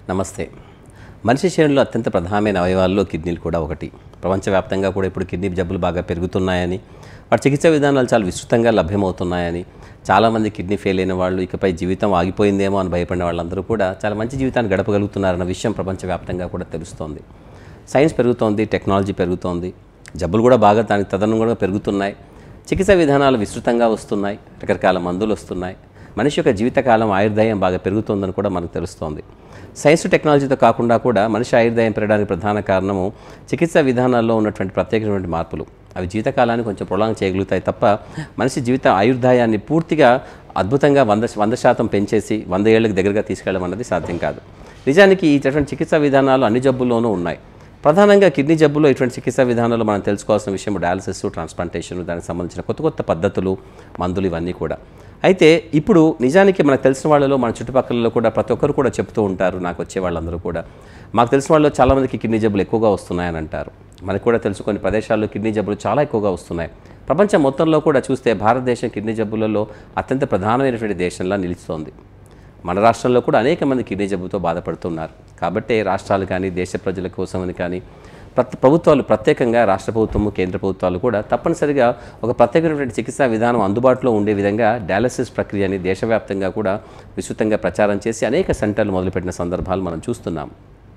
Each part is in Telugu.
నమస్తే మనిషి శరీరంలో అత్యంత ప్రధానమైన అవయవాల్లో కిడ్నీలు కూడా ఒకటి ప్రపంచవ్యాప్తంగా కూడా ఇప్పుడు కిడ్నీ జబ్బులు బాగా పెరుగుతున్నాయని వాటి చికిత్స విధానాలు చాలా విస్తృతంగా లభ్యమవుతున్నాయని చాలామంది కిడ్నీ ఫెయిల్ అయిన వాళ్ళు ఇకపై జీవితం ఆగిపోయిందేమో అని భయపడిన వాళ్ళందరూ కూడా చాలా మంచి జీవితాన్ని గడపగలుగుతున్నారన్న విషయం ప్రపంచవ్యాప్తంగా కూడా తెలుస్తోంది సైన్స్ పెరుగుతోంది టెక్నాలజీ పెరుగుతోంది జబ్బులు కూడా బాగా దానికి తదనుగుణంగా పెరుగుతున్నాయి చికిత్స విధానాలు విస్తృతంగా వస్తున్నాయి రకరకాల మందులు వస్తున్నాయి మనిషి యొక్క జీవితకాలం ఆయుర్దాయం బాగా పెరుగుతోందని కూడా మనకు తెలుస్తోంది సైన్స్ టెక్నాలజీతో కాకుండా కూడా మనిషి ఆయుర్దాయం పెరగడానికి ప్రధాన కారణము చికిత్స విధానాల్లో ఉన్నటువంటి ప్రత్యేకమైనటువంటి మార్పులు అవి జీవితకాలాన్ని కొంచెం ప్రొలాంగ్ చేయగలుగుతాయి తప్ప మనిషి జీవిత ఆయుర్దాయాన్ని పూర్తిగా అద్భుతంగా వంద వంద శాతం పెంచేసి వంద ఏళ్ళకి దగ్గరగా తీసుకెళ్ళడం అన్నది సాధ్యం కాదు నిజానికి ఇటువంటి చికిత్సా విధానాలు అన్ని జబ్బుల్లోనూ ఉన్నాయి ప్రధానంగా కిడ్నీ జబ్బులో ఇటువంటి చికిత్సా విధానాలు మనం తెలుసుకోవాల్సిన విషయం డయాలసిస్ ట్రాన్స్ప్లాంటేషన్ దానికి సంబంధించిన కొత్త కొత్త పద్ధతులు మందులు ఇవన్నీ కూడా అయితే ఇప్పుడు నిజానికి మనకు తెలిసిన వాళ్ళలో మన చుట్టుపక్కలలో కూడా ప్రతి ఒక్కరు కూడా చెప్తూ ఉంటారు నాకు వచ్చే వాళ్ళందరూ కూడా మాకు తెలిసిన వాళ్ళలో చాలామందికి కిడ్నీ జబ్బులు ఎక్కువగా వస్తున్నాయని అంటారు మనకు కూడా తెలుసు కొన్ని ప్రదేశాల్లో కిడ్నీ జబ్బులు చాలా ఎక్కువగా వస్తున్నాయి ప్రపంచం మొత్తంలో కూడా చూస్తే భారతదేశం కిడ్నీ జబ్బులలో అత్యంత ప్రధానమైనటువంటి దేశంలా నిలుస్తోంది మన రాష్ట్రంలో కూడా అనేక మంది కిడ్నీ జబ్బుతో బాధపడుతున్నారు కాబట్టి రాష్ట్రాలు కానీ దేశ ప్రజల కోసమని కానీ ప్రతి ప్రభుత్వాలు ప్రత్యేకంగా రాష్ట్ర ప్రభుత్వము కేంద్ర ప్రభుత్వాలు కూడా తప్పనిసరిగా ఒక ప్రత్యేకమైనటువంటి చికిత్సా విధానం అందుబాటులో ఉండే విధంగా డయాలసిస్ ప్రక్రియని దేశవ్యాప్తంగా కూడా విస్తృతంగా ప్రచారం చేసి అనేక సెంటర్లు మొదలుపెట్టిన సందర్భాలు మనం చూస్తున్నాం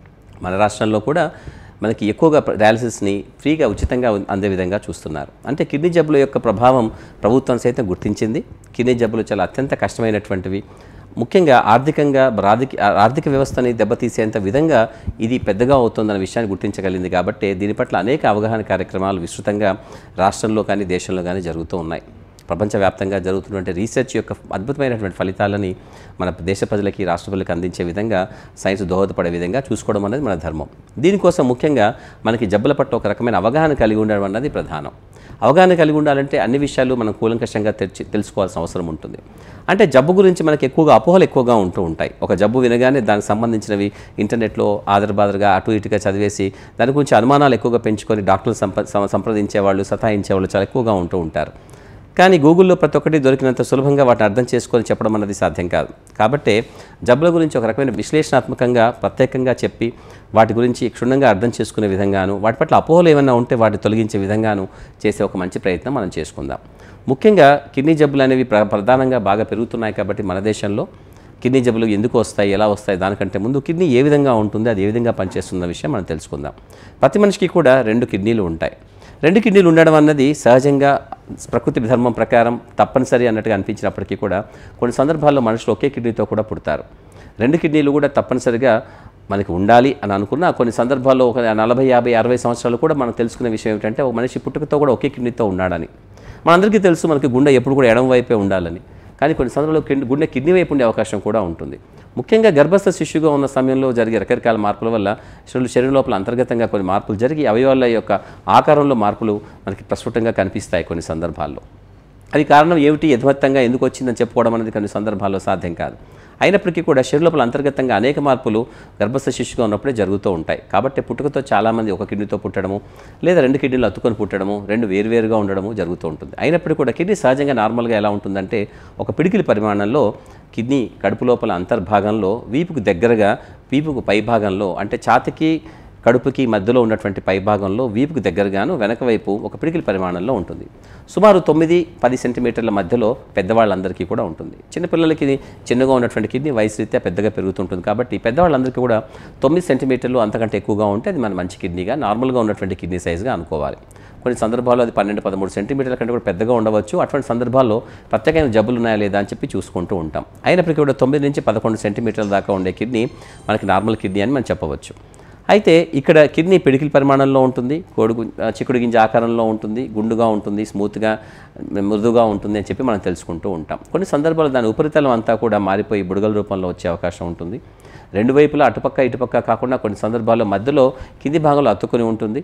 మన రాష్ట్రంలో కూడా మనకి ఎక్కువగా ప్ర- డయాలసిస్ని ఫ్రీగా ఉచితంగా ఉ- అందే విధంగా చూస్తున్నారు అంటే కిడ్నీ జబ్బుల యొక్క ప్రభావం ప్రభుత్వం సైతం గుర్తించింది కిడ్నీ జబ్బులు చాలా అత్యంత కష్టమైనటువంటివి ముఖ్యంగా ఆర్థికంగా ఆర్థిక ఆర్థిక వ్యవస్థని దెబ్బతీసేంత విధంగా ఇది పెద్దగా అవుతుందన్న విషయాన్ని గుర్తించగలిగింది కాబట్టి దీని పట్ల అనేక అవగాహన కార్యక్రమాలు విస్తృతంగా రాష్ట్రంలో కానీ దేశంలో కానీ జరుగుతూ ఉన్నాయి ప్రపంచవ్యాప్తంగా జరుగుతున్నటువంటి రీసెర్చ్ యొక్క అద్భుతమైనటువంటి ఫలితాలని మన దేశ ప్రజలకి రాష్ట్ర ప్రజలకు అందించే విధంగా సైన్స్ దోహదపడే విధంగా చూసుకోవడం అనేది మన ధర్మం దీనికోసం ముఖ్యంగా మనకి జబ్బుల పట్ల ఒక రకమైన అవగాహన కలిగి ఉండడం అన్నది ప్రధానం అవగాహన కలిగి ఉండాలంటే అన్ని విషయాలు మనం కూలంకషంగా తెచ్చి తెలుసుకోవాల్సిన అవసరం ఉంటుంది అంటే జబ్బు గురించి మనకి ఎక్కువగా అపోహలు ఎక్కువగా ఉంటూ ఉంటాయి ఒక జబ్బు వినగానే దానికి సంబంధించినవి ఇంటర్నెట్లో ఆదరబాదరగా అటు ఇటుగా చదివేసి దాని గురించి అనుమానాలు ఎక్కువగా పెంచుకొని డాక్టర్లు సంప సం- సంప్రదించేవాళ్ళు సతాయించేవాళ్ళు చాలా ఎక్కువగా ఉంటూ ఉంటారు కానీ గూగుల్లో ప్రతి ఒక్కటి దొరికినంత సులభంగా వాటిని అర్థం చేసుకొని చెప్పడం అన్నది సాధ్యం కాదు కాబట్టి జబ్బుల గురించి ఒక రకమైన విశ్లేషణాత్మకంగా ప్రత్యేకంగా చెప్పి వాటి గురించి క్షుణ్ణంగా అర్థం చేసుకునే విధంగాను వాటి పట్ల అపోహలు ఏమైనా ఉంటే వాటిని తొలగించే విధంగాను చేసే ఒక మంచి ప్రయత్నం మనం చేసుకుందాం ముఖ్యంగా కిడ్నీ జబ్బులు అనేవి ప్ర- ప్రధానంగా బాగా పెరుగుతున్నాయి కాబట్టి మన దేశంలో కిడ్నీ జబ్బులు ఎందుకు వస్తాయి ఎలా వస్తాయి దానికంటే ముందు కిడ్నీ ఏ విధంగా ఉంటుంది అది ఏ విధంగా పనిచేస్తున్న విషయం మనం తెలుసుకుందాం ప్రతి మనిషికి కూడా రెండు కిడ్నీలు ఉంటాయి రెండు కిడ్నీలు ఉండడం అన్నది సహజంగా ప్రకృతి ధర్మం ప్రకారం తప్పనిసరి అన్నట్టుగా అనిపించినప్పటికీ కూడా కొన్ని సందర్భాల్లో మనుషులు ఒకే కిడ్నీతో కూడా పుడతారు రెండు కిడ్నీలు కూడా తప్పనిసరిగా మనకి ఉండాలి అని అనుకున్న కొన్ని సందర్భాల్లో ఒక నలభై యాభై అరవై సంవత్సరాలు కూడా మనం తెలుసుకునే విషయం ఏమిటంటే ఒక మనిషి పుట్టుకతో కూడా ఒకే కిడ్నీతో ఉన్నాడని మనందరికీ తెలుసు మనకి గుండె ఎప్పుడు కూడా ఎడమ వైపే ఉండాలని కానీ కొన్ని సందర్భాల్లో కిడ్- గుండె కిడ్నీ వైపు ఉండే అవకాశం కూడా ఉంటుంది ముఖ్యంగా గర్భస్థ శిశువుగా ఉన్న సమయంలో జరిగే రకరకాల మార్పుల వల్ల శరీర శరీరం లోపల అంతర్గతంగా కొన్ని మార్పులు జరిగి అవయవాల యొక్క ఆకారంలో మార్పులు మనకి ప్రస్ఫుటంగా కనిపిస్తాయి కొన్ని సందర్భాల్లో అది కారణం ఏమిటి యథమత్తంగా ఎందుకు వచ్చిందని చెప్పుకోవడం అనేది కొన్ని సందర్భాల్లో సాధ్యం కాదు అయినప్పటికీ కూడా శరీర లోపల అంతర్గతంగా అనేక మార్పులు గర్భస్థ శిశువుగా ఉన్నప్పుడే జరుగుతూ ఉంటాయి కాబట్టి పుట్టుకతో చాలామంది ఒక కిడ్నీతో పుట్టడము లేదా రెండు కిడ్నీలు అతుకొని పుట్టడము రెండు వేరువేరుగా ఉండడము జరుగుతూ ఉంటుంది అయినప్పటికీ కూడా కిడ్నీ సహజంగా నార్మల్గా ఎలా ఉంటుందంటే ఒక పిడికిలి పరిమాణంలో కిడ్నీ కడుపు లోపల అంతర్భాగంలో వీపుకు దగ్గరగా వీపుకు పై భాగంలో అంటే ఛాతికి కడుపుకి మధ్యలో ఉన్నటువంటి పైభాగంలో వీపుకు దగ్గరగాను వెనక వైపు ఒక పిడికిలి పరిమాణంలో ఉంటుంది సుమారు తొమ్మిది పది సెంటీమీటర్ల మధ్యలో పెద్దవాళ్ళందరికీ కూడా ఉంటుంది చిన్నపిల్లలకి ఇది చిన్నగా ఉన్నటువంటి కిడ్నీ వయసు రీత్యా పెద్దగా పెరుగుతుంటుంది కాబట్టి పెద్దవాళ్ళందరికీ కూడా తొమ్మిది సెంటీమీటర్లు అంతకంటే ఎక్కువగా ఉంటే అది మన మంచి కిడ్నీగా నార్మల్గా ఉన్నటువంటి కిడ్నీ సైజుగా అనుకోవాలి కొన్ని సందర్భాల్లో అది పన్నెండు పదమూడు సెంటీమీటర్ల కంటే కూడా పెద్దగా ఉండవచ్చు అటువంటి సందర్భాల్లో ప్రత్యేకమైన జబ్బులు ఉన్నాయా లేదా అని చెప్పి చూసుకుంటూ ఉంటాం అయినప్పటికీ కూడా తొమ్మిది నుంచి పదకొండు సెంటీమీటర్ల దాకా ఉండే కిడ్నీ మనకి నార్మల్ కిడ్నీ అని మనం చెప్పవచ్చు అయితే ఇక్కడ కిడ్నీ పిడికిల పరిమాణంలో ఉంటుంది కోడి గు- ఆ, చిక్కుడు గింజ ఆకారంలో ఉంటుంది గుండుగా ఉంటుంది స్మూత్గా మృదుగా ఉంటుంది అని చెప్పి మనం తెలుసుకుంటూ ఉంటాం కొన్ని సందర్భాల్లో దాని ఉపరితలం అంతా కూడా మారిపోయి బుడగల రూపంలో వచ్చే అవకాశం ఉంటుంది రెండు వైపులా అటుపక్క ఇటుపక్క కాకుండా కొన్ని సందర్భాల్లో మధ్యలో కింది భాగంలో అతుకొని ఉంటుంది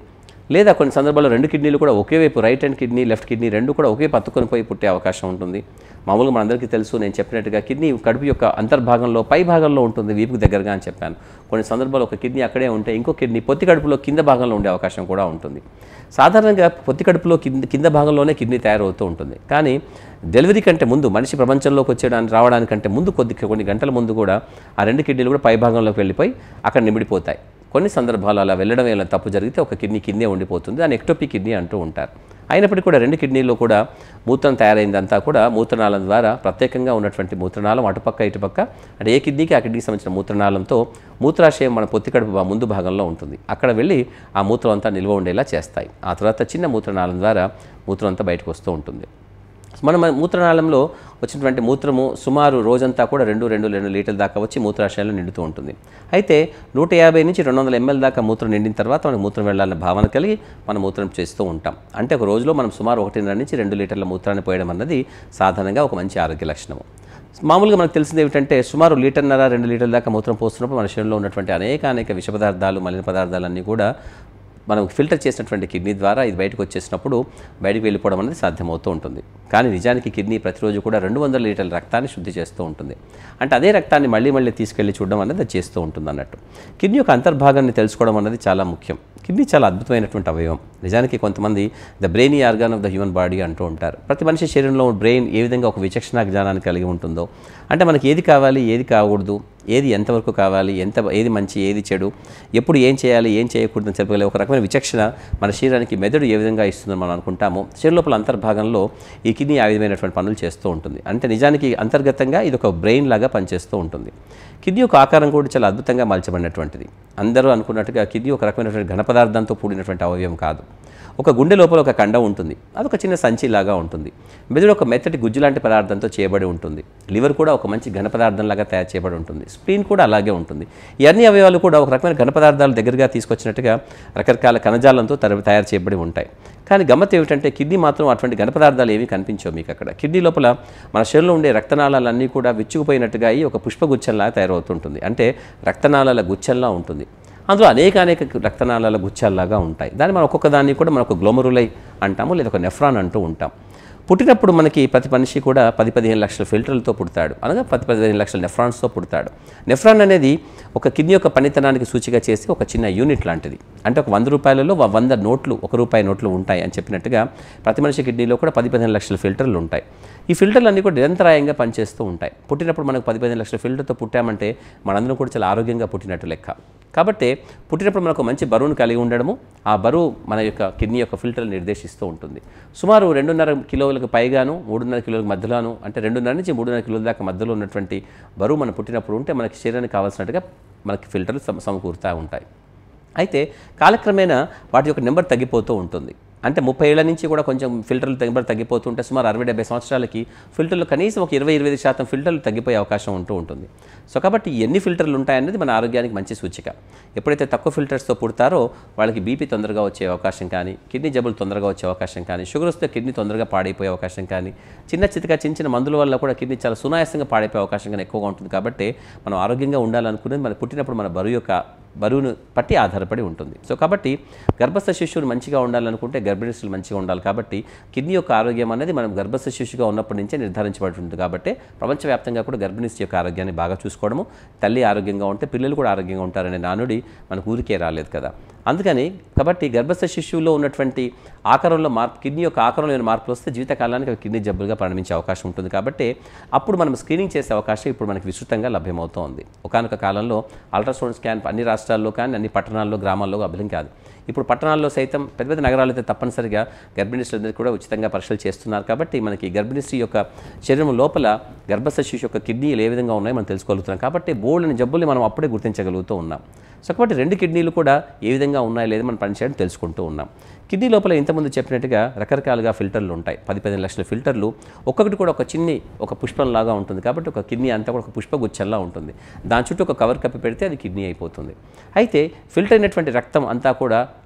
లేదా కొన్ని సందర్భాల్లో రెండు కిడ్నీలు కూడా ఒకే వైపు right hand kidney left kidney రెండు కూడా ఒకే పత్తుకొని పోయి పుట్టే అవకాశం ఉంటుంది మామూలుగా మనందరికీ తెలుసు నేను చెప్పినట్టుగా కిడ్నీ కడుపు యొక్క అంతర్భాగంలో పై భాగంలో ఉంటుంది వీపుకు దగ్గరగా అని చెప్పాను కొన్ని సందర్భాల్లో ఒక కిడ్నీ అక్కడే ఉంటే ఇంకో కిడ్నీ పొత్తి కడుపులో కింద భాగంలో ఉండే అవకాశం కూడా ఉంటుంది సాధారణంగా పొత్తి కడుపులో కింద కింద భాగంలోనే కిడ్నీ తయారవుతూ ఉంటుంది కానీ డెలివరీ కంటే ముందు మనిషి ప్రపంచంలోకి వచ్చేయడానికి రావడానికంటే ముందు కొద్ది కొన్ని గంటల ముందు కూడా ఆ రెండు కిడ్నీలు కూడా పై భాగంలోకి వెళ్ళిపోయి అక్కడ నిమిడిపోతాయి కొన్ని సందర్భాలు అలా వెళ్ళడం వల్ల తప్పు జరిగితే ఒక కిడ్నీ కిందే ఉండిపోతుంది దాన్ని ఎక్టోపీ కిడ్నీ అంటూ ఉంటారు అయినప్పటికీ కూడా రెండు కిడ్నీల్లో కూడా మూత్రం తయారైందంతా కూడా మూత్రనాళం ద్వారా ప్రత్యేకంగా ఉన్నటువంటి మూత్రనాళం అటుపక్క ఇటుపక్క అంటే ఏ కిడ్నీకి ఆ కిడ్నీకి సంబంధించిన మూత్రనాళంతో మూత్రాశయం మన పొత్తి కడుపు బా- ముందు భాగంలో ఉంటుంది అక్కడ వెళ్ళి ఆ మూత్రం అంతా నిల్వ ఉండేలా చేస్తాయి ఆ తర్వాత చిన్న మూత్రనాళం ద్వారా మూత్రం అంతా బయటకు వస్తూ ఉంటుంది మన మన మూత్రనాళంలో వచ్చినటువంటి మూత్రము సుమారు రోజంతా కూడా రెండు రెండు రెండు లీటర్ల దాకా వచ్చి మూత్రాశయాలు నిండుతూ ఉంటుంది అయితే నూట యాభై నుంచి రెండు వందల ఎంఎల్ దాకా మూత్రం నిండిన తర్వాత మనకు మూత్రం వెళ్ళాలన్న భావన కలిగి మనం మూత్రం చేస్తూ ఉంటాం అంటే ఒక రోజులో మనం సుమారు ఒకటిన్నర నుంచి రెండు లీటర్ల మూత్రాన్ని పోయడం అన్నది సాధారణంగా ఒక మంచి ఆరోగ్య లక్షణము మామూలుగా మనకు తెలిసింది ఏమిటంటే సుమారు లీటర్న్నర రెండు లీటర్ల దాకా మూత్రం పోస్తున్నప్పుడు మన శరీరంలో ఉన్నటువంటి అనేక అనేక విష పదార్థాలు మలిన పదార్థాలన్నీ కూడా మనం ఫిల్టర్ చేసినటువంటి కిడ్నీ ద్వారా ఇది బయటకు వచ్చేసినప్పుడు బయటకు వెళ్ళిపోవడం అనేది సాధ్యమవుతూ ఉంటుంది కానీ నిజానికి కిడ్నీ ప్రతిరోజు కూడా రెండు వందల లీటర్ల రక్తాన్ని శుద్ధి చేస్తూ ఉంటుంది అంటే అదే రక్తాన్ని మళ్ళీ మళ్ళీ తీసుకెళ్ళి చూడడం అనేది అది చేస్తూ ఉంటుంది అన్నట్టు కిడ్నీ యొక్క అంతర్భాగాన్ని తెలుసుకోవడం అనేది చాలా ముఖ్యం కిడ్నీ చాలా అద్భుతమైనటువంటి అవయవం నిజానికి కొంతమంది the brain organ of the human body అంటూ ఉంటారు ప్రతి మనిషి శరీరంలో బ్రెయిన్ ఏ విధంగా ఒక విచక్షణ జ్ఞానాన్ని కలిగి ఉంటుందో అంటే మనకి ఏది కావాలి ఏది కాకూడదు ఏది ఎంతవరకు కావాలి ఎంత ఏది మంచి ఏది చెడు ఎప్పుడు ఏం చేయాలి ఏం చేయకూడదని చెప్పగలిగే ఒక రకమైన విచక్షణ మన శరీరానికి మెదడు ఏ విధంగా ఇస్తుందని మనం అనుకుంటామో శరీర లోపల అంతర్భాగంలో ఈ కిడ్నీ ఆ విధమైనటువంటి పనులు చేస్తూ ఉంటుంది అంటే నిజానికి అంతర్గతంగా ఇది ఒక బ్రెయిన్ లాగా పనిచేస్తూ ఉంటుంది కిడ్నీ యొక్క ఆకారం కూడా చాలా అద్భుతంగా మలచబడినటువంటిది అందరూ అనుకున్నట్టుగా కిడ్నీ ఒక రకమైనటువంటి ఘన పదార్థంతో కూడినటువంటి అవయవం కాదు ఒక గుండె లోపల ఒక కండ ఉంటుంది అదొక చిన్న సంచిలాగా ఉంటుంది మెదడు ఒక మెత్తటి గుజ్జు లాంటి పదార్థంతో చేయబడి ఉంటుంది లివర్ కూడా ఒక మంచి ఘన పదార్థంలాగా తయారు చేయబడి ఉంటుంది స్ప్లీన్ కూడా అలాగే ఉంటుంది ఈ అన్ని అవయవాలు కూడా ఒక రకమైన ఘన పదార్థాలు దగ్గరగా తీసుకొచ్చినట్టుగా రకరకాల కణజాలంతో తర- తయారు చేయబడి ఉంటాయి కానీ గమ్మత్ ఏమిటంటే కిడ్నీ మాత్రం అటువంటి ఘన పదార్థాలు ఏమీ కనిపించవు మీకు అక్కడ కిడ్నీ లోపల మన శరీరంలో ఉండే రక్తనాళాలన్నీ కూడా విచ్చుకుపోయినట్టుగా అయ్యి ఒక పుష్పగుచ్చంలా తయారవుతుంటుంది అంటే రక్తనాళాల గుచ్చంలా ఉంటుంది అందులో అనేక అనేక రక్తనాళాల గుచ్చాల్లాగా ఉంటాయి దాన్ని మనం ఒక్కొక్క దాన్ని కూడా మనం ఒక గ్లోమరులై అంటాము లేదా ఒక నెఫ్రాన్ అంటూ ఉంటాం పుట్టినప్పుడు మనకి ప్రతి మనిషి కూడా పది పదిహేను లక్షల ఫిల్టర్లతో పుడతాడు అనగా పది పదిహేను లక్షల నెఫ్రాన్స్తో పుడతాడు నెఫ్రాన్ అనేది ఒక కిడ్నీ యొక్క పనితనానికి సూచిగా చేసి ఒక చిన్న యూనిట్ లాంటిది అంటే ఒక వంద రూపాయలలో వ- వంద నోట్లు ఒక రూపాయి నోట్లు ఉంటాయి అని చెప్పినట్టుగా ప్రతి మనిషి కిడ్నీలో కూడా పది పదిహేను లక్షల ఫిల్టర్లు ఉంటాయి ఈ ఫిల్టర్లు అన్నీ కూడా నిరంతరాయంగా పనిచేస్తూ ఉంటాయి పుట్టినప్పుడు మనకు పది పదిహేను లక్షల ఫిల్టర్తో పుట్టామంటే మనందరం కూడా చాలా ఆరోగ్యంగా పుట్టినట్టు లెక్క కాబట్టి పుట్టినప్పుడు మనకు మంచి బరువును కలిగి ఉండడము ఆ బరువు మన యొక్క కిడ్నీ యొక్క ఫిల్టర్లు నిర్దేశిస్తూ ఉంటుంది సుమారు రెండున్నర కిలోలకు పైగాను మూడున్నర కిలోలకు మధ్యలోను అంటే రెండున్నర నుంచి మూడున్నర కిలోల దాకా మధ్యలో ఉన్నటువంటి బరువు మన పుట్టినప్పుడు ఉంటే మనకి శరీరానికి కావాల్సినట్టుగా మనకి ఫిల్టర్లు సమ సమకూరుతూ ఉంటాయి అయితే కాలక్రమేణా వాటి యొక్క నెంబర్ తగ్గిపోతూ ఉంటుంది అంటే ముప్పై ఏళ్ల నుంచి కూడా కొంచెం ఫిల్టర్లు నెంబర్ తగ్గిపోతుంటే సుమారు అరవై డెబ్బై సంవత్సరాలకి ఫిల్టర్లు కనీసం ఒక ఇరవై ఇరవై ఐదు శాతం ఫిల్టర్లు తగ్గిపోయే అవకాశం ఉంటూ ఉంటుంది సో కాబట్టి ఎన్ని ఫిల్టర్లు ఉంటాయనేది మన ఆరోగ్యానికి మంచి సూచిక ఎప్పుడైతే తక్కువ ఫిల్టర్స్తో పుడతారో వాళ్ళకి బీపీ తొందరగా వచ్చే అవకాశం కానీ కిడ్నీ జబ్బులు తొందరగా వచ్చే అవకాశం కానీ షుగర్ వస్తే కిడ్నీ తొందరగా పాడైపోయే అవకాశం కానీ చిన్న చితక చిన్న చిన్న మందుల వల్ల కూడా కిడ్నీ చాలా సునాయాసంగా పాడైపోయే అవకాశం కానీ ఎక్కువగా ఉంటుంది కాబట్టి మనం ఆరోగ్యంగా ఉండాలనుకునేది మన పుట్టినప్పుడు మన బరువు యొక్క బరువును పట్టి ఆధారపడి ఉంటుంది సో కాబట్టి గర్భస్థ శిశువుని మంచిగా ఉండాలనుకుంటే గర్భిణీస్తులు మంచిగా ఉండాలి కాబట్టి కిడ్నీ యొక్క ఆరోగ్యం అనేది మనం గర్భస్థ శిశువుగా ఉన్నప్పటి నుంచే నిర్ధారించబడి ఉంటుంది కాబట్టి ప్రపంచవ్యాప్తంగా కూడా గర్భిణీస్ యొక్క ఆరోగ్యాన్ని బాగా చూసుకోవడము తల్లి ఆరోగ్యంగా ఉంటే పిల్లలు కూడా ఆరోగ్యంగా ఉంటారనే నానుడి మనకు ఊరికే రాలేదు కదా అందుకని కాబట్టి గర్భస్థ శిశువులో ఉన్నటువంటి ఆకారంలో మార్పు కిడ్నీ యొక్క ఆకారంలో ఏమైనా మార్పులు వస్తే జీవితకాలానికి అవి కిడ్నీ జబ్బులుగా పరిణమించే అవకాశం ఉంటుంది కాబట్టి అప్పుడు మనం స్క్రీనింగ్ చేసే అవకాశం ఇప్పుడు మనకి విస్తృతంగా లభ్యమవుతోంది ఒకనొక కాలంలో అల్ట్రాసౌండ్ స్కాన్ అన్ని రాష్ట్రాల్లో కానీ అన్ని పట్టణాల్లో గ్రామాల్లో అభిలం కాదు ఇప్పుడు పట్టణాల్లో సైతం పెద్ద పెద్ద నగరాలు అయితే తప్పనిసరిగా గర్భిణీలందరికీ కూడా ఉచితంగా పరీక్షలు చేస్తున్నారు కాబట్టి మనకి గర్భిణీ స్త్రీ యొక్క శరీరం లోపల గర్భస్థ శిశు యొక్క కిడ్నీలు ఏ విధంగా ఉన్నాయో మనం తెలుసుకోగలుగుతున్నాం కాబట్టి బోల్డ్ని జబ్బుల్ని మనం అప్పుడే గుర్తించగలుగుతూ ఉన్నాం సో కాబట్టి రెండు కిడ్నీలు కూడా ఏ విధంగా ఉన్నాయో లేదో మనం పనిచేయడం తెలుసుకుంటూ ఉన్నాం కిడ్నీ లోపల ఇంతకుముందు చెప్పినట్టుగా రకరకాలుగా ఫిల్టర్లు ఉంటాయి పది పదిహేను లక్షల ఫిల్టర్లు ఒక్కొక్కటి కూడా ఒక చిన్ని ఒక పుష్పంలాగా ఉంటుంది కాబట్టి ఒక కిడ్నీ అంతా కూడా ఒక పుష్పగుచ్చంలా ఉంటుంది దాని చుట్టూ ఒక కవర్ కప్పి పెడితే అది కిడ్నీ అయిపోతుంది అయితే ఫిల్టర్ అయినటువంటి రక్తం అంతా కూడా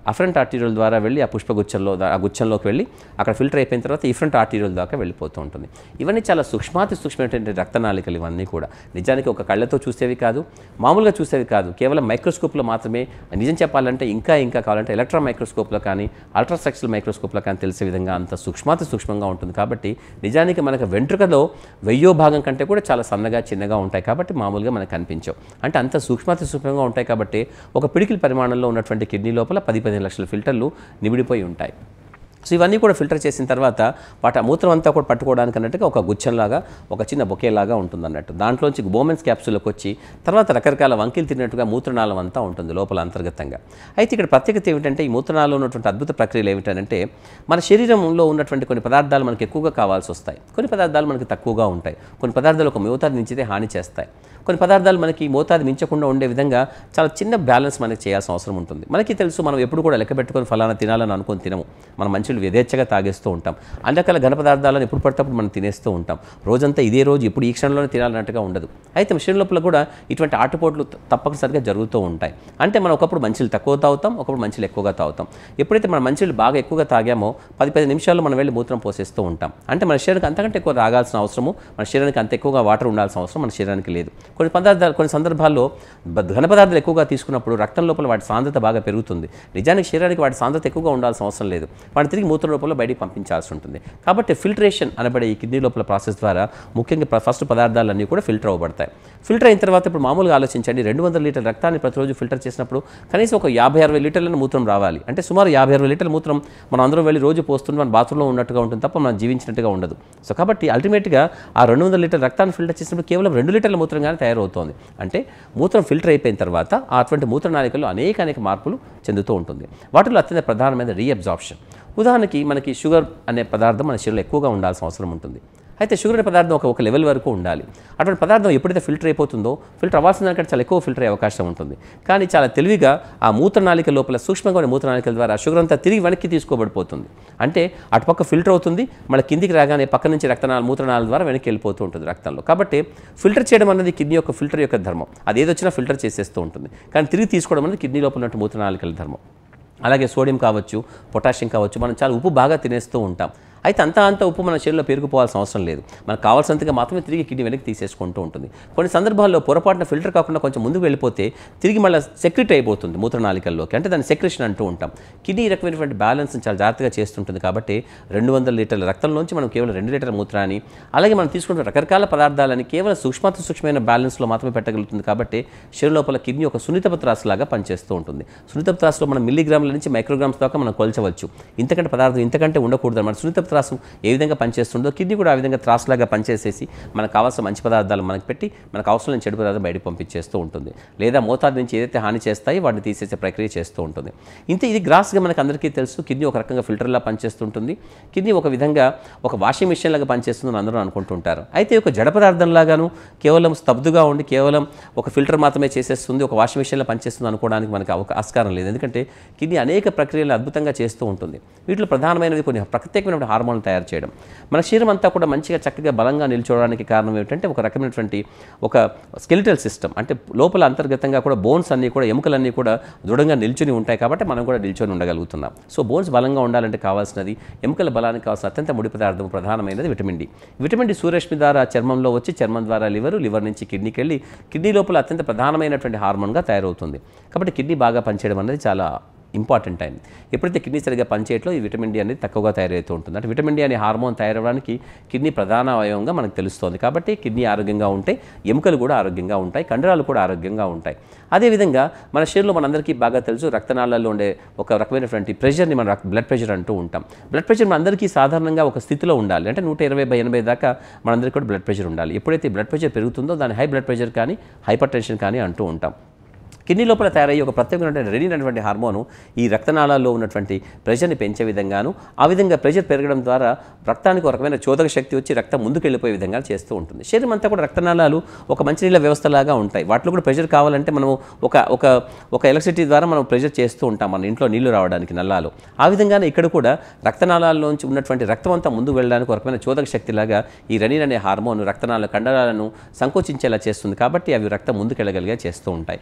అఫరెంట్ ఆర్టీరియల్ ద్వారా వెళ్ళి ఆ పుష్పగుచ్చంలో దా- ఆ గుచ్చంలోకి వెళ్ళి అక్కడ ఫిల్టర్ అయిపోయిన తర్వాత ఇఫరెంట్ ఆర్టీరియల్ దాకా వెళ్ళిపోతూ ఉంటుంది ఇవన్నీ చాలా సూక్ష్మాతి సూక్ష్మమైనటువంటి రక్తనాళికలు ఇవన్నీ కూడా నిజానికి ఒక కళ్ళతో చూసేవి కాదు మామూలుగా చూసేవి కాదు కేవలం మైక్రోస్కోప్లో మాత్రమే నిజం చెప్పాలంటే ఇంకా ఇంకా కావాలంటే ఎలక్ట్రాన్ మైక్రోస్కోప్లో కానీ అల్ట్రాసెక్సల్ మైక్రోస్కోప్లో కానీ తెలిసే విధంగా అంత సూక్ష్మాతి సూక్ష్మంగా ఉంటుంది కాబట్టి నిజానికి మనకు వెంట్రుకలో వెయ్యో భాగం కంటే కూడా చాలా సన్నగా చిన్నగా ఉంటాయి కాబట్టి మామూలుగా మనకు కనిపించవు అంటే అంత సూక్ష్మాతి సూక్ష్మంగా ఉంటాయి కాబట్టి ఒక పిడికిల పరిమాణంలో ఉన్నటువంటి కిడ్నీ లోపల పది పదిహేను లక్షల ఫిల్టర్లు నిమిడిపోయి ఉంటాయి సో ఇవన్నీ కూడా ఫిల్టర్ చేసిన తర్వాత వాటి ఆ మూత్రం అంతా కూడా పట్టుకోవడానికి అన్నట్టుగా ఒక గుచ్చంలాగా ఒక చిన్న బొకేలాగా ఉంటుంది అన్నట్టు దాంట్లోంచి బోమెన్స్ క్యాప్సూల్కి వచ్చి తర్వాత రకరకాల వంకిలు తిన్నట్టుగా మూత్రనాళం అంతా ఉంటుంది లోపల అంతర్గతంగా అయితే ఇక్కడ ప్రత్యేకత ఏమిటంటే ఈ మూత్రనాళంలో ఉన్నటువంటి అద్భుత ప్రక్రియలు ఏమిటంటే మన శరీరంలో ఉన్నటువంటి కొన్ని పదార్థాలు మనకి ఎక్కువగా కావాల్సి వస్తాయి కొన్ని పదార్థాలు మనకి తక్కువగా ఉంటాయి కొన్ని పదార్థాలు ఒక మోతాదు మించితే హాని చేస్తాయి కొన్ని పదార్థాలు మనకి మోతాదు మించకుండా ఉండే విధంగా చాలా చిన్న బ్యాలెన్స్ మనకి చేయాల్సిన అవసరం ఉంటుంది మనకి తెలుసు మనం ఎప్పుడు కూడా లెక్క పెట్టుకొని ఫలానా తినాలని అనుకొని తినము మనం మంచులు యథేచ్ఛగా తాగేస్తూ ఉంటాం అన్ని రకాల ఘన పదార్థాలను ఎప్పుడు పడినప్పుడు మనం తినేస్తూ ఉంటాం రోజంతా ఇదే రోజు ఇప్పుడు ఈ క్షణంలోనే తినాలన్నట్టుగా ఉండదు అయితే మిషన్ లోపల కూడా ఇటువంటి ఆటుపోట్లు త- తప్పనిసరిగా జరుగుతూ ఉంటాయి అంటే మనం ఒకప్పుడు మంచులు తక్కువ తాగుతాం ఒకప్పుడు మంచులు ఎక్కువగా తాగుతాం ఎప్పుడైతే మన మంచులు బాగా ఎక్కువగా తాగామో పది పది నిమిషాల్లో మనం వెళ్ళి మూత్రం పోసేస్తూ ఉంటాం అంటే మన శరీరానికి అంతకంటే ఎక్కువ తాగాల్సిన అవసరము మన శరీరానికి అంత ఎక్కువగా వాటర్ ఉండాల్సిన అవసరం మన శరీరానికి లేదు కొన్ని పదార్థాలు కొన్ని సందర్భాల్లో బ- ఘన పదార్థాలు ఎక్కువగా తీసుకున్నప్పుడు రక్తం లోపల వాటి సాంద్రత బాగా పెరుగుతుంది నిజానికి శరీరానికి వాటి సాంద్రత ఎక్కువగా ఉండాల్సిన అవసరం లేదు వాటిని తిరిగి మూత్ర రూపంలో బయటికి పంపించాల్సి ఉంటుంది కాబట్టి ఫిల్టరేషన్ అనబడే ఈ కిడ్నీ లోపల ప్రాసెస్ ద్వారా ముఖ్యంగా ప్ర- ఫస్ట్ పదార్థాలన్నీ కూడా ఫిల్టర్ అవ్వబడతాయి ఫిల్టర్ అయిన తర్వాత ఇప్పుడు మామూలుగా ఆలోచించండి రెండు వందల లీటర్ రక్తాన్ని ప్రతిరోజు ఫిల్టర్ చేసినప్పుడు కనీసం ఒక యాభై అరవై లీటర్ల మూత్రం రావాలి అంటే సుమారు యాభై అరవై లీటర్ల మూత్రం మనం అందరం వెళ్ళి రోజు పోస్తుంటే మన బాత్రూంలో ఉన్నట్టుగా ఉంటుంది తప్ప మనం జీవించినట్టుగా ఉండదు సో కాబట్టి అల్టిమేట్గా ఆ రెండు వందల లీటర్ రక్తాన్ని ఫిల్టర్ చేసినప్పుడు కేవలం రెండు లీటర్ల మూత్రంగానే తయారవుతోంది అంటే మూత్రం ఫిల్టర్ అయిపోయిన తర్వాత ఆ అటువంటి మూత్రనాళికల్లో అనేక అనేక మార్పులు చెందుతూ ఉంటుంది వాటిలో అత్యంత ప్రధానమైన రీఅబ్జార్ప్షన్ ఉదాహరణకి మనకి షుగర్ అనే పదార్థం మన శరీరంలో ఎక్కువగా ఉండాల్సిన అవసరం ఉంటుంది అయితే షుగర్ అనే పదార్థం ఒక ఒక లెవెల్ వరకు ఉండాలి అటువంటి పదార్థం ఎప్పుడైతే ఫిల్టర్ అయిపోతుందో ఫిల్టర్ అవ్వాల్సిన దానికంటే చాలా ఎక్కువ ఫిల్టర్ అయ్యే అవకాశం ఉంటుంది కానీ చాలా తెలివిగా ఆ మూత్రనాళిక లోపల సూక్ష్మంగా ఉన్న మూత్రనాళికల ద్వారా షుగర్ అంతా తిరిగి వెనక్కి తీసుకోబడిపోతుంది అంటే అటుపక్క ఫిల్టర్ అవుతుంది మళ్ళీ కిందికి రాగానే పక్క నుంచి రక్తనాళ మూత్రనాళాల ద్వారా వెనక్కి వెళ్ళిపోతూ ఉంటుంది రక్తంలో కాబట్టి ఫిల్టర్ చేయడం అనేది కిడ్నీ యొక్క ఫిల్టర్ యొక్క ధర్మం అది ఏదొచ్చినా ఫిల్టర్ చేసేస్తూ ఉంటుంది కానీ తిరిగి తీసుకోవడం అనేది కిడ్నీ లోపల ఉన్నట్టు మూత్రనాళికల ధర్మం అలాగే సోడియం కావచ్చు పొటాషియం కావచ్చు మనం చాలా ఉప్పు బాగా తినేస్తూ ఉంటాం అయితే అంత అంత ఉప్పు మన శరీరంలో పెరిగిపోవాల్సిన అవసరం లేదు మనకు కావాల్సినంతగా మాత్రమే తిరిగి కిడ్నీ వెనక్కి తీసేసుకుంటూ ఉంటుంది కొన్ని సందర్భాల్లో పొరపాటున ఫిల్టర్ కాకుండా కొంచెం ముందుకు వెళ్ళిపోతే తిరిగి మళ్ళీ సెక్రెట్ అయిపోతుంది మూత్రనాళికల్లోకి అంటే దాన్ని సెక్రెషన్ అంటూ ఉంటాం కిడ్నీ ఈ రకమైనటువంటి బ్యాలెన్స్ చాలా జాగ్రత్తగా చేస్తుంటుంది కాబట్టి రెండు వందల లీటర్ల రక్తంలోంచి మనం కేవలం రెండు లీటర్ల మూత్రాన్ని అలాగే మనం తీసుకుంటున్న రకరకాల పదార్థాలని కేవలం సూక్ష్మాతి సూక్ష్మమైన బ్యాలెన్స్లో మాత్రమే పెట్టగలుగుతుంది కాబట్టి శరీరం లోపల కిడ్నీ ఒక సున్నితపు త్రాసులాగా పనిచేస్తూ ఉంటుంది సున్నితపు త్రాసులో మనం మిల్లీగ్రాముల నుంచి మైక్రోగ్రామ్స్ దాకా మనం కొలచవచ్చు ఇంతకంటే పదార్థం ఇంతకంటే ఉండకూడదు మన సున్నితపు త్రాసు ఏ విధంగా పనిచేస్తుందో కిడ్నీ కూడా ఆ విధంగా త్రాసులాగా పనిచేసేసి మనకు కావాల్సిన మంచి పదార్థాలు మనకు పెట్టి మనకు అవసరం లేని చెడు పదార్థం బయటకు పంపించేస్తూ ఉంటుంది లేదా మోతాదు నుంచి ఏదైతే హాని చేస్తాయో వాటిని తీసేసే ప్రక్రియ చేస్తూ ఉంటుంది ఇంతే ఇది గ్రాస్గా మనకు అందరికీ తెలుసు కిడ్నీ ఒక రకంగా ఫిల్టర్లా పనిచేస్తుంటుంది కిడ్నీ ఒక విధంగా ఒక వాషింగ్ మిషన్ లాగా పనిచేస్తుందని అందరూ అనుకుంటుంటారు అయితే ఒక జడ పదార్థంలాగాను కేవలం స్తబ్దుగా ఉండి కేవలం ఒక ఫిల్టర్ మాత్రమే చేసేస్తుంది ఒక వాషింగ్ మిషన్లో పనిచేస్తుంది అనుకోవడానికి మనకు అవక ఆస్కారం లేదు ఎందుకంటే కిడ్నీ అనేక ప్రక్రియలు అద్భుతంగా చేస్తూ ఉంటుంది వీటిలో ప్రధానమైనది కొన్ని ప్రత్యేకమైన హార్మోన్లు తయారు చేయడం మన శరీరం అంతా కూడా మంచిగా చక్కగా బలంగా నిల్చోవడానికి కారణం ఏమిటంటే ఒక రకమైనటువంటి ఒక స్కెలిటల్ సిస్టమ్ అంటే లోపల అంతర్గతంగా కూడా బోన్స్ అన్నీ కూడా ఎముకలన్నీ కూడా దృఢంగా నిల్చుని ఉంటాయి కాబట్టి మనం కూడా నిల్చొని ఉండగలుగుతున్నాం సో బోన్స్ బలంగా ఉండాలంటే కావాల్సినది ఎముకల బలానికి కావాల్సిన అత్యంత ముడి పదార్థం ప్రధానమైనది విటమిన్ డి విటమిన్ డి సూర్యరశ్మి ద్వారా చర్మంలో వచ్చి చర్మం ద్వారా లివర్ లివర్ నుంచి కిడ్నీకి వెళ్ళి కిడ్నీ లోపల అత్యంత ప్రధానమైనటువంటి హార్మోన్గా తయారవుతుంది కాబట్టి కిడ్నీ బాగా పనిచేయడం అనేది చాలా ఇంపార్టెంట్ అయింది ఎప్పుడైతే కిడ్నీ సరిగా పనిచేయట్లో ఈ విటమిన్ డి అనేది తక్కువగా తయారవుతూ ఉంటుంది అంటే విటమిన్ డి అనే హార్మోన్ తయారవడానికి కిడ్నీ ప్రధాన అవయవంగా మనకు తెలుస్తోంది కాబట్టి కిడ్నీ ఆరోగ్యంగా ఉంటే ఎముకలు కూడా ఆరోగ్యంగా ఉంటాయి కండరాలు కూడా ఆరోగ్యంగా ఉంటాయి అదేవిధంగా మన శరీరంలో మనందరికీ బాగా తెలుసు రక్తనాళాల్లో ఉండే ఒక రకమైనటువంటి ప్రెషర్ని మనం బ్లడ్ ప్రెషర్ అంటూ ఉంటాం బ్లడ్ ప్రెషర్ మనందరికీ సాధారణంగా ఒక స్థితిలో ఉండాలి అంటే నూట ఇరవై బై ఎనభై దాకా మనందరికీ కూడా బ్లడ్ ప్రెషర్ ఉండాలి ఎప్పుడైతే బ్లడ్ ప్రెషర్ పెరుగుతుందో దాన్ని హై బ్లడ్ ప్రెషర్ కానీ హైపర్ టెన్షన్ కానీ అంటూ ఉంటాం కిడ్నీ లోపల తయారయ్యే ఒక ప్రత్యేకమైనటువంటి రెనిన్ అనేటువంటి హార్మోను ఈ రక్తనాళాల్లో ఉన్నటువంటి ప్రెషర్ని పెంచే విధంగాను ఆ విధంగా ప్రెషర్ పెరగడం ద్వారా రక్తానికి ఒక రకమైన చోదక శక్తి వచ్చి రక్తం ముందుకు వెళ్ళిపోయే విధంగా చేస్తూ ఉంటుంది శరీరం అంతా కూడా రక్తనాళాలు ఒక మంచినీళ్ళ వ్యవస్థలాగా ఉంటాయి వాటిలో కూడా ప్రెషర్ కావాలంటే మనము ఒక ఒక ఒక ఎలక్ట్రిసిటీ ద్వారా మనం ప్రెషర్ చేస్తూ ఉంటాం మన ఇంట్లో నీళ్లు రావడానికి నల్లాలు ఆ విధంగానే ఇక్కడ కూడా రక్తనాళాల్లోంచి ఉన్నటువంటి రక్తం అంతా ముందుకు వెళ్ళడానికి ఒక రకమైన చోదక శక్తిలాగా ఈ రెనిన్ అనే హార్మోన్ రక్తనాళ కండరాలను సంకోచించేలా చేస్తుంది కాబట్టి అవి రక్తం ముందుకు వెళ్ళగలిగా చేస్తూ ఉంటాయి ఎప్పుడైతే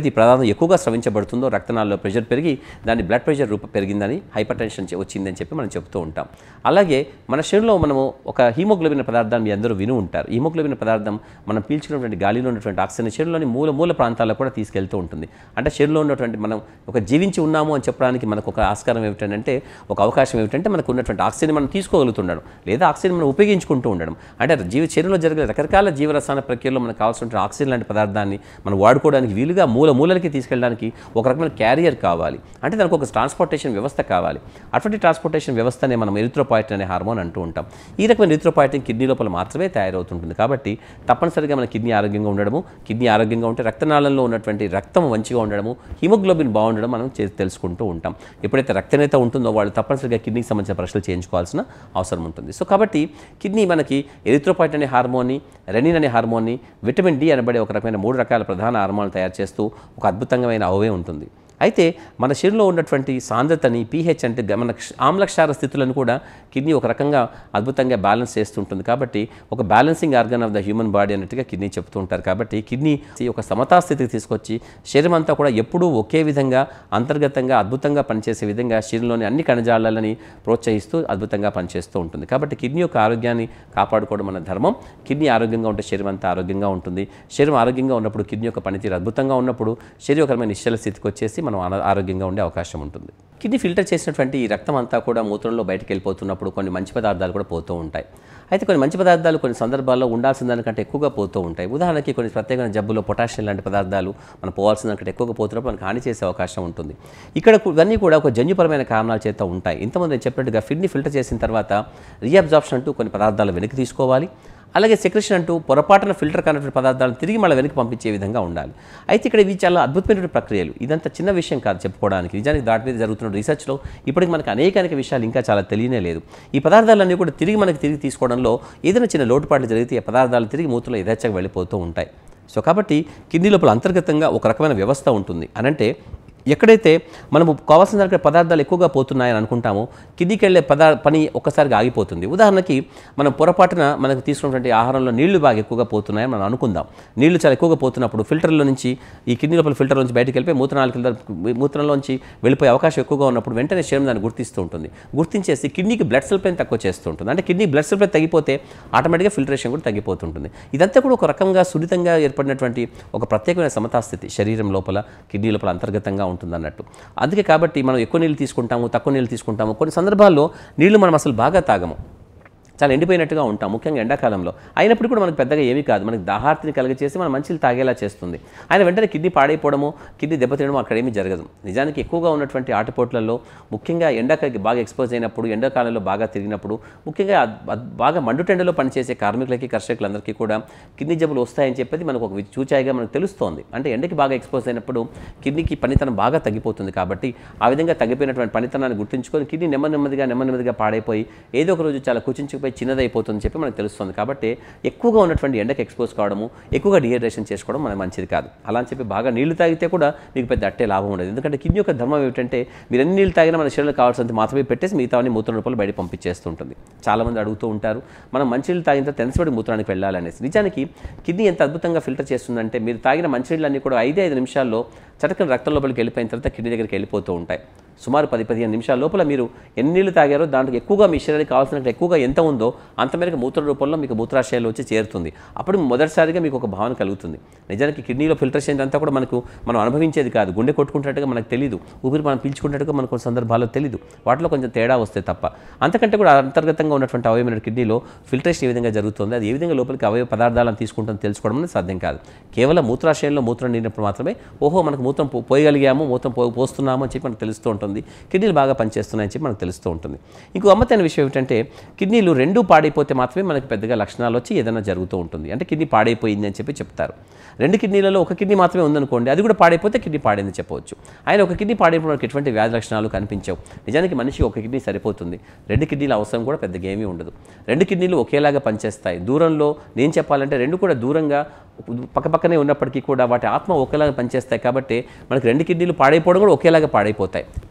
ఎప్పుడైతే ఈ పదార్థం ఎక్కువగా స్రవించబడుతుందో రక్తనాళాల్లో ప్రెషర్ పెరిగి దాని బ్లడ్ ప్రెషర్ రూప పెరిగిందని హైపర్ టెన్షన్ వచ్చిందని చెప్పి మనం చెప్తూ ఉంటాం అలాగే మన శరీరంలో మనము ఒక హీమోగ్లోబిన్ పదార్థాన్ని మీ అందరూ విని ఉంటారు హీమోగ్లోబిన్ పదార్థం మనం పీల్చుకున్నటువంటి గాలిలో ఉన్నటువంటి ఆక్సిజన్ శరీరంలోని మూల మూల ప్రాంతాల్లో కూడా తీసుకెళ్తూ ఉంటుంది అంటే శరీరంలో ఉన్నటువంటి మనం ఒక జీవించి ఉన్నాము అని చెప్పడానికి మనకు ఒక ఆస్కారం ఏమిటంటే ఒక అవకాశం ఏమిటంటే మనకు ఉన్నటువంటి ఆక్సిజన్ మనం తీసుకోగలుగుతుండడం లేదా ఆక్సిజన్ మనం ఉపయోగించుకుంటూ ఉండడం అంటే జీవ శరీరంలో జరిగే రకరకాల జీవరసాయన ప్రక్రియలో మనకు కావాల్సిన ఆక్సిజన్ లాంటి పదార్థాన్ని మనం వాడుకోవడానికి వీలుగా మూల మూలలకి తీసుకెళ్ళడానికి ఒక రకమైన క్యారియర్ కావాలి అంటే దానికి ఒక ట్రాన్స్పోర్టేషన్ వ్యవస్థ కావాలి అటువంటి ట్రాన్స్పోర్టేషన్ వ్యవస్థనే మనం ఎరిథ్రోపాయిటిన్ అనే హార్మోన్ అంటూ ఉంటాం ఈ రకమైన ఎరిథ్రోపాయిటిన్ కిడ్నీ లోపల మాత్రమే తయారవుతుంటుంది కాబట్టి తప్పనిసరిగా మన కిడ్నీ ఆరోగ్యంగా ఉండడము కిడ్నీ ఆరోగ్యంగా ఉంటే రక్తనాళంలో ఉన్నటువంటి రక్తం మంచిగా ఉండడము హిమోగ్లోబిన్ బాగుండడం మనం చే- తెలుసుకుంటూ ఉంటాం ఎప్పుడైతే రక్తనేత ఉంటుందో వాళ్ళు తప్పనిసరిగా కిడ్నీకి సంబంధించిన ప్రశ్నలు చేయించుకోవాల్సిన అవసరం ఉంటుంది సో కాబట్టి కిడ్నీ మనకి ఎరిథ్రోపాయిట్ అనే హార్మోన్ని రెనిన్ అనే హార్మోన్ని విటమిన్ డి అనబడే ఒక రకమైన మూడు రకాల ప్రధాన హార్మోన్లు తయారు చేస్తూ ఒక అద్భుతమైన అవయవం ఉంటుంది అయితే మన శరీరంలో ఉన్నటువంటి సాంద్రతని పీహెచ్ అంటే గ- మన క్ష- ఆమ్లక్షార స్థితులను కూడా కిడ్నీ ఒక రకంగా అద్భుతంగా బ్యాలెన్స్ చేస్తుంటుంది కాబట్టి ఒక balancing organ of the human body అన్నట్టుగా కిడ్నీ చెప్తూ ఉంటారు కాబట్టి కిడ్నీ ఒక సమతా స్థితికి తీసుకొచ్చి శరీరం అంతా కూడా ఎప్పుడూ ఒకే విధంగా అంతర్గతంగా అద్భుతంగా పనిచేసే విధంగా శరీరంలోని అన్ని కణజాలాలని ప్రోత్సహిస్తూ అద్భుతంగా పనిచేస్తూ ఉంటుంది కాబట్టి కిడ్నీ యొక్క ఆరోగ్యాన్ని కాపాడుకోవడం మన ధర్మం కిడ్నీ ఆరోగ్యంగా ఉంటే శరీరం అంతా ఆరోగ్యంగా ఉంటుంది శరీరం ఆరోగ్యంగా ఉన్నప్పుడు కిడ్నీ యొక్క పనితీరు అద్భుతంగా ఉన్నప్పుడు శరీరకరమైన నిశ్చల స్థితికి వచ్చేసి మనం ఆన- ఆరోగ్యంగా ఉండే అవకాశం ఉంటుంది కిడ్నీ ఫిల్టర్ చేసినటువంటి ఈ రక్తం అంతా కూడా మూత్రంలో బయటకు వెళ్ళిపోతున్నప్పుడు కొన్ని మంచి పదార్థాలు కూడా పోతూ ఉంటాయి అయితే కొన్ని మంచి పదార్థాలు కొన్ని సందర్భాల్లో ఉండాల్సిన దానికంటే ఎక్కువగా పోతూ ఉంటాయి ఉదాహరణకి కొన్ని ప్రత్యేకమైన జబ్బులో పొటాషియం లాంటి పదార్థాలు మనం పోవాల్సిన దానికంటే ఎక్కువగా పోతున్నప్పుడు మనకు హాని చేసే అవకాశం ఉంటుంది ఇక్కడ కు- ఇవన్నీ కూడా ఒక జన్యుపరమైన కారణాల చేత ఉంటాయి ఇంతకుముందు నేను చెప్పినట్టుగా కిడ్నీ ఫిల్టర్ చేసిన తర్వాత రీఅబ్జార్ప్షన్ అంటూ కొన్ని పదార్థాలు వెనక్కి తీసుకోవాలి అలాగే సెక్రెషన్ అంటూ పొరపాటున ఫిల్టర్ కానటువంటి పదార్థాలను తిరిగి మళ్ళీ వెనక్కి పంపించే విధంగా ఉండాలి అయితే ఇక్కడ ఇవి చాలా అద్భుతమైనటువంటి ప్రక్రియలు ఇదంతా చిన్న విషయం కాదు చెప్పుకోవడానికి నిజానికి దాటి మీద జరుగుతున్న రీసెర్చ్లో ఇప్పటికి మనకు అనేక అనేక విషయాలు ఇంకా చాలా తెలియనే లేదు ఈ పదార్థాలన్నీ కూడా తిరిగి మనకి తిరిగి తీసుకోవడంలో ఏదైనా చిన్న లోటుపాట్లు జరిగితే ఈ పదార్థాలు తిరిగి మూత్రంలో యథేచ్ఛగా వెళ్ళిపోతూ ఉంటాయి సో కాబట్టి కిడ్నీ లోపల అంతర్గతంగా ఒక రకమైన వ్యవస్థ ఉంటుంది అనంటే ఎక్కడైతే మనము కావాల్సిన దానికి పదార్థాలు ఎక్కువగా పోతున్నాయని అనుకుంటామో కిడ్నీకి వెళ్ళే పదా పని ఒక్కసారిగా ఆగిపోతుంది ఉదాహరణకి మనం పొరపాటున మనకు తీసుకున్నటువంటి ఆహారంలో నీళ్లు బాగా ఎక్కువగా పోతున్నాయని మనం అనుకుందాం నీళ్లు చాలా ఎక్కువగా పోతున్నప్పుడు ఫిల్టర్లో నుంచి ఈ కిడ్నీ లోపల ఫిల్టర్ నుంచి బయటకు వెళ్ళిపోయి మూత్రనాళికల మూత్రంలోంచి వెళ్ళిపోయే అవకాశం ఎక్కువగా ఉన్నప్పుడు వెంటనే శరీరం దాన్ని గుర్తిస్తూ ఉంటుంది గుర్తించేసి కిడ్నీకి బ్లడ్ సెల్ పైన తక్కువ చేస్తూ ఉంటుంది అంటే కిడ్నీ బ్లడ్ సెల్ పైన తగ్గిపోతే ఆటోమేటిక్గా ఫిల్టరేషన్ కూడా తగ్గిపోతుంటుంది ఇదంతా కూడా ఒక రకంగా సున్నితంగా ఏర్పడినటువంటి ఒక ప్రత్యేకమైన సమతాస్థితి శరీరం లోపల కిడ్నీ లోపల అంతర్గతంగా ఉంటుంది అన్నట్టు అందుకే కాబట్టి మనం ఎక్కువ నీళ్ళు తీసుకుంటాము తక్కువ నీళ్ళు తీసుకుంటాము కొన్ని సందర్భాల్లో నీళ్లు మనం అసలు బాగా తాగము చాలా ఎండిపోయినట్టుగా ఉంటాం ముఖ్యంగా ఎండాకాలంలో అయినప్పుడు కూడా మనకు పెద్దగా ఏమీ కాదు మనకి దాహార్తిని కలిగచేసి మన మంచిలు తాగేలా చేస్తుంది ఆయన వెంటనే కిడ్నీ పాడైపోవడము కిడ్నీ దెబ్బతినడం అక్కడ ఏమీ జరగదు నిజానికి ఎక్కువగా ఉన్నటువంటి ఆటపోట్లలో ముఖ్యంగా ఎండాకాలకి బాగా ఎక్స్పోజ్ అయినప్పుడు ఎండాకాలంలో బాగా తిరిగినప్పుడు ముఖ్యంగా అద్- అద్- బాగా మండుటెండలో పనిచేసే కార్మికులకి కర్షకులందరికీ కూడా కిడ్నీ జబ్బులు వస్తాయని చెప్పేది మనకు ఒక చూచాయిగా మనకు తెలుస్తోంది అంటే ఎండకి బాగా ఎక్స్పోజ్ అయినప్పుడు కిడ్నీకి పనితనం బాగా తగ్గిపోతుంది కాబట్టి ఆ విధంగా తగ్గిపోయినటువంటి పనితనాన్ని గుర్తుంచుకొని కిడ్నీ నెమ్మది నెమ్మదిగా నెమ్మది నెమ్మదిగా పాడైపోయి ఏదో ఒక రోజు చాలా కుచించుకుపోయి చిన్నదైపోతుందని చెప్పి మనకు తెలుస్తుంది కాబట్టి ఎక్కువగా ఉన్నటువంటి ఎండకి ఎక్స్పోజ్ కావడము ఎక్కువగా డిహైడ్రేషన్ చేసుకోవడం మనకు మంచిది కాదు అలా అని చెప్పి బాగా నీళ్లు తాగితే కూడా మీకు పెద్ద అట్టే లాభం ఉండదు ఎందుకంటే కిడ్నీ యొక్క ధర్మం ఏమిటంటే మీరు ఎన్ని నీళ్ళు తాగినా మన శరీరంలో కావాల్సినంత మాత్రమే పెట్టేసి మిగతావన్నీ మూత్రం రూపాయలు బయట పంపించేస్తుంటుంది చాలామంది అడుగుతూ ఉంటారు మనం మంచినీళ్ళు తాగిన తర్వాత తెనసబడి మూత్రానికి వెళ్ళాలనేసి నిజానికి కిడ్నీ ఎంత అద్భుతంగా ఫిల్టర్ చేస్తుందంటే మీరు తాగిన మంచినీళ్ళన్నీ కూడా ఐదే ఐదు నిమిషాల్లో చటకన రక్తం లోపలికి వెళ్ళిపోయిన తర్వాత కిడ్నీ దగ్గరికి వెళ్ళిపోతూ ఉంటాయి సుమారు పది పదిహేను నిమిషాల లోపల మీరు ఎన్ని నీళ్ళు తాగారో దాంట్లో ఎక్కువగా మీ శరీరానికి కావాల్సిన ఎక్కువగా ఎంత ఉందో అంత మేరకు మూత్ర రూపంలో మీకు మూత్రాశయాలు వచ్చి చేరుతుంది అప్పుడు మొదటిసారిగా మీకు ఒక భావన కలుగుతుంది నిజానికి కిడ్నీలో ఫిల్టరేషన్ అంతా కూడా మనకు మనం అనుభవించేది కాదు గుండె కొట్టుకుంటున్నట్టుగా మనకు తెలియదు ఊపిరి మనం పీల్చుకున్నట్టుగా మనకు కొన్ని సందర్భాల్లో తెలియదు వాటిలో కొంచెం తేడా వస్తే తప్ప అంతకంటే కూడా అంతర్గతంగా ఉన్నటువంటి అవయవమైన కిడ్నీలో ఫిల్టరేషన్ ఏ విధంగా జరుగుతుంది అది ఏ విధంగా లోపలికి అవయవ పదార్థాలను తీసుకుంటుందో తెలుసుకోవడం అనేది సాధ్యం కాదు కేవలం మూత్రాశయంలో మూత్రం నీరినప్పుడు మాత్రమే ఓహో మనకు మూత్రం పో- పోయగలిగాము మూత్రం పో పోస్తున్నాము అని చెప్పి మనకు తెలుస్తూ ఉంటుంది కిడ్నీలు బాగా పనిచేస్తున్నాయని చెప్పి మనకు తెలుస్తూ ఉంటుంది ఇంకో గమ్మత్తైన విషయం ఏమిటంటే కిడ్నీలు రెండు పాడైపోతే మాత్రమే మనకి పెద్దగా లక్షణాలు వచ్చి ఏదైనా జరుగుతూ ఉంటుంది అంటే కిడ్నీ పాడైపోయింది అని చెప్పి చెప్తారు రెండు కిడ్నీలలో ఒక కిడ్నీ మాత్రమే ఉందనుకోండి అది కూడా పాడైపోతే కిడ్నీ పాడైంది చెప్పవచ్చు ఆయన ఒక కిడ్నీ పాడైపోయిన మనకి ఎటువంటి వ్యాధి లక్షణాలు కనిపించవు నిజానికి మనిషి ఒక కిడ్నీ సరిపోతుంది రెండు కిడ్నీల అవసరం కూడా పెద్దగా ఏమీ ఉండదు రెండు కిడ్నీలు ఒకేలాగా పనిచేస్తాయి దూరంలో నేను చెప్పాలంటే రెండు కూడా దూరంగా పక్కపక్కనే ఉన్నప్పటికీ కూడా వాటి ఆత్మ ఒకేలాగా పనిచేస్తాయి కాబట్టి మనకి రెండు కిడ్నీలు పాడైపోవడం కూడా ఒకేలాగా పాడైపోతాయి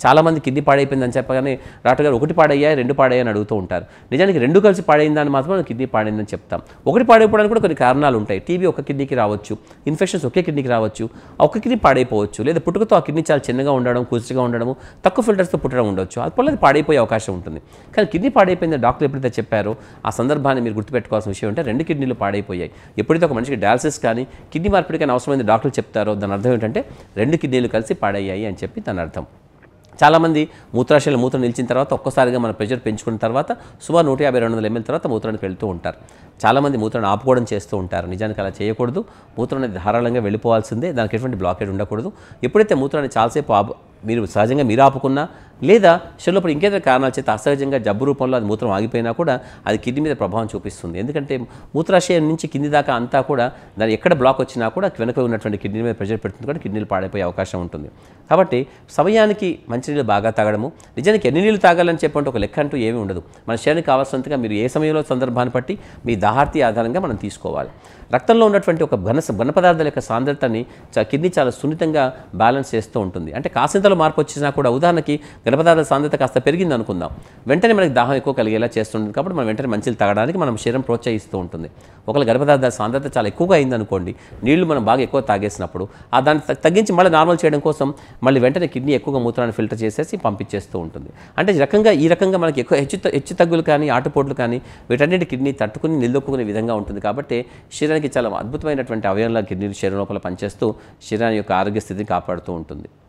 చాలామంది కిడ్నీ పాడైపోయిందని చెప్పగానే డాక్టర్ గారు ఒకటి పాడయ్యాయి రెండు పాడయ్యాయి అని అడుగుతూ ఉంటారు నిజానికి రెండు కలిసి పాడైందని మాత్రం మనం కిడ్నీ పాడైందని చెప్తాం ఒకటి పాడైపోవడానికి కూడా కొన్ని కారణాలు ఉంటాయి టీబీ ఒక కిడ్నీకి రావచ్చు ఇన్ఫెక్షన్స్ ఒకే కిడ్నీకి రావచ్చు ఆ ఒక్క కిడ్నీ పాడైపోవచ్చు లేదా పుట్టుకతో ఆ కిడ్నీ చాలా చిన్నగా ఉండడం కుర్చీగా ఉండడం తక్కువ ఫిల్టర్స్తో పుట్టడం ఉండొచ్చు అది అది పాడైపోయే అవకాశం ఉంటుంది కానీ కిడ్నీ పాడైపోయిందని డాక్టర్ ఎప్పుడైతే చెప్పారో ఆ సందర్భాన్ని మీరు గుర్తుపెట్టుకోవాల్సిన విషయం అంటే రెండు కిడ్నీలు పాడైపోయాయి ఎప్పుడైతే ఒక మనిషికి డయాలసిస్ కానీ కిడ్నీ మార్పిడి కానీ అవసరమైన డాక్టర్లు చెప్తారో దాని అర్థం ఏంటంటే రెండు కిడ్నీలు కలిసి పాడయ్యాయి అని చెప్పి దాని అర్థం చాలామంది మూత్రాశయాలు మూత్రం నిలిచిన తర్వాత ఒక్కసారిగా మన ప్రెషర్ పెంచుకున్న తర్వాత సుమారు నూట యాభై రెండు వందల ఎంఎల్ తర్వాత మూత్రానికి వెళ్తూ ఉంటారు చాలామంది మూత్రాన్ని ఆపుకోవడం చేస్తూ ఉంటారు నిజానికి అలా చేయకూడదు మూత్రం అనేది ధారాళంగా వెళ్ళిపోవాల్సిందే దానికి ఎటువంటి బ్లాకేజ్ ఉండకూడదు ఎప్పుడైతే మూత్రాన్ని చాలాసేపు ఆపు మీరు సహజంగా మీరు ఆపుకున్నా లేదా శరీరంలో ఇంకేదైనా కారణాల చేత అసహజంగా జబ్బు రూపంలో అది మూత్రం ఆగిపోయినా కూడా అది కిడ్నీ మీద ప్రభావం చూపిస్తుంది ఎందుకంటే మూత్రాశయం నుంచి కింది దాకా అంతా కూడా దాని ఎక్కడ బ్లాక్ వచ్చినా కూడా వెనుక ఉన్నటువంటి కిడ్నీ మీద ప్రెషర్ పెడుతుంది కూడా కిడ్నీలు పాడైపోయే అవకాశం ఉంటుంది కాబట్టి సమయానికి మంచినీళ్ళు బాగా తాగడము నిజానికి ఎన్ని నీళ్ళు తాగాలని చెప్పంటే ఒక లెక్క అంటూ ఏమీ ఉండదు మన శరీరానికి కావాల్సినంతగా మీరు ఏ సమయంలో సందర్భాన్ని బట్టి మీ దాహార్తి ఆధారంగా మనం తీసుకోవాలి రక్తంలో ఉన్నటువంటి ఒక ఘన ఘన పదార్థాల యొక్క సాంద్రతని చ- కిడ్నీ చాలా సున్నితంగా బ్యాలెన్స్ చేస్తూ ఉంటుంది అంటే కాసింతలో మార్పు వచ్చినా కూడా ఉదాహరణకి ఘన పదార్థాల సాంద్రత కాస్త పెరిగింది అనుకుందాం వెంటనే మనకి దాహం ఎక్కువ కలిగేలా చేస్తుంటుంది కాబట్టి మనం వెంటనే మంచిలు తాగడానికి మనం శరీరం ప్రోత్సహిస్తూ ఉంటుంది ఒకవేళ గర్భ పదార్థాల సాంద్రత చాలా ఎక్కువగా అయింది అనుకోండి నీళ్లు మనం బాగా ఎక్కువ తాగేసినప్పుడు ఆ దాన్ని త- తగ్గించి మళ్ళీ నార్మల్ చేయడం కోసం మళ్ళీ వెంటనే కిడ్నీ ఎక్కువగా మూత్రాన్ని ఫిల్టర్ చేసేసి పంపించేస్తూ ఉంటుంది అంటే ఈ రకంగా ఈ రకంగా మనకి ఎక్కువ హెచ్చు త- హెచ్చు తగ్గులు కానీ ఆటుపోట్లు కానీ వీటన్నిటి కిడ్నీ తట్టుకుని నిలదొక్కునే విధంగా ఉంటుంది కాబట్టి శరీరానికి చాలా అద్భుతమైనటువంటి అవయవంలా కిడ్నీ శరీరం లోపల పనిచేస్తూ శరీరాన్ని యొక్క ఆరోగ్య స్థితిని కాపాడుతూ ఉంటుంది